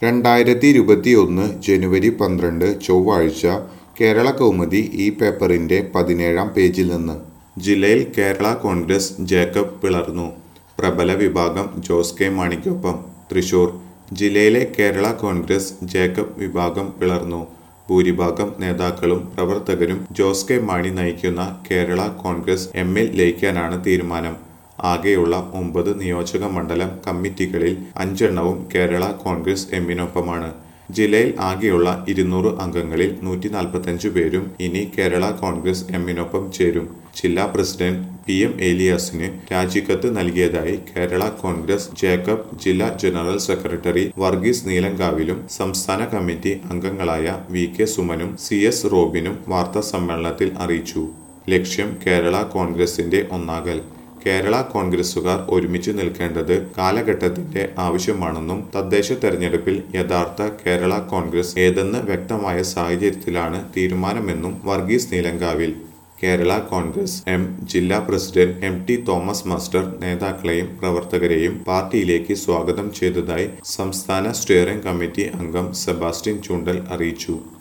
രണ്ടായിരത്തി ഇരുപത്തിയൊന്ന് ജനുവരി പന്ത്രണ്ട് ചൊവ്വാഴ്ച കേരള കൗമുദി ഈ പേപ്പറിന്റെ പതിനേഴാം പേജിൽ നിന്ന് ജില്ലയിൽ കേരള കോൺഗ്രസ് ജേക്കബ് പിളർന്നു പ്രബല വിഭാഗം ജോസ് കെ മാണിക്കൊപ്പം തൃശൂർ ജില്ലയിലെ കേരള കോൺഗ്രസ് ജേക്കബ് വിഭാഗം പിളർന്നു ഭൂരിഭാഗം നേതാക്കളും പ്രവർത്തകരും ജോസ് കെ മാണി നയിക്കുന്ന കേരള കോൺഗ്രസ് എമ്മിൽ ലയിക്കാനാണ് തീരുമാനം ആകെയുള്ള ഒമ്പത് നിയോജക മണ്ഡലം കമ്മിറ്റികളിൽ അഞ്ചെണ്ണവും കേരള കോൺഗ്രസ് എമ്മിനൊപ്പമാണ് ജില്ലയിൽ ആകെയുള്ള ഇരുന്നൂറ് അംഗങ്ങളിൽ നൂറ്റി നാൽപ്പത്തഞ്ച് പേരും ഇനി കേരള കോൺഗ്രസ് എമ്മിനൊപ്പം ചേരും ജില്ലാ പ്രസിഡന്റ് പി എം ഏലിയാസിന് രാജിക്കത്ത് നൽകിയതായി കേരള കോൺഗ്രസ് ജേക്കബ് ജില്ലാ ജനറൽ സെക്രട്ടറി വർഗീസ് നീലങ്കാവിലും സംസ്ഥാന കമ്മിറ്റി അംഗങ്ങളായ വി കെ സുമനും സി എസ് റോബിനും വാർത്താ സമ്മേളനത്തിൽ അറിയിച്ചു ലക്ഷ്യം കേരള കോൺഗ്രസിന്റെ ഒന്നാകൽ കേരള കോൺഗ്രസുകാർ ഒരുമിച്ച് നിൽക്കേണ്ടത് കാലഘട്ടത്തിന്റെ ആവശ്യമാണെന്നും തദ്ദേശ തെരഞ്ഞെടുപ്പിൽ യഥാർത്ഥ കേരള കോൺഗ്രസ് ഏതെന്ന് വ്യക്തമായ സാഹചര്യത്തിലാണ് തീരുമാനമെന്നും വർഗീസ് നീലങ്കാവിൽ കേരള കോൺഗ്രസ് എം ജില്ലാ president M T Thomas master നേതാക്കളെയും പ്രവർത്തകരെയും പാർട്ടിയിലേക്ക് സ്വാഗതം ചെയ്തതായി സംസ്ഥാന സ്റ്റിയറിംഗ് കമ്മിറ്റി അംഗം സെബാസ്റ്റ്യൻ ചൂണ്ടൽ അറിയിച്ചു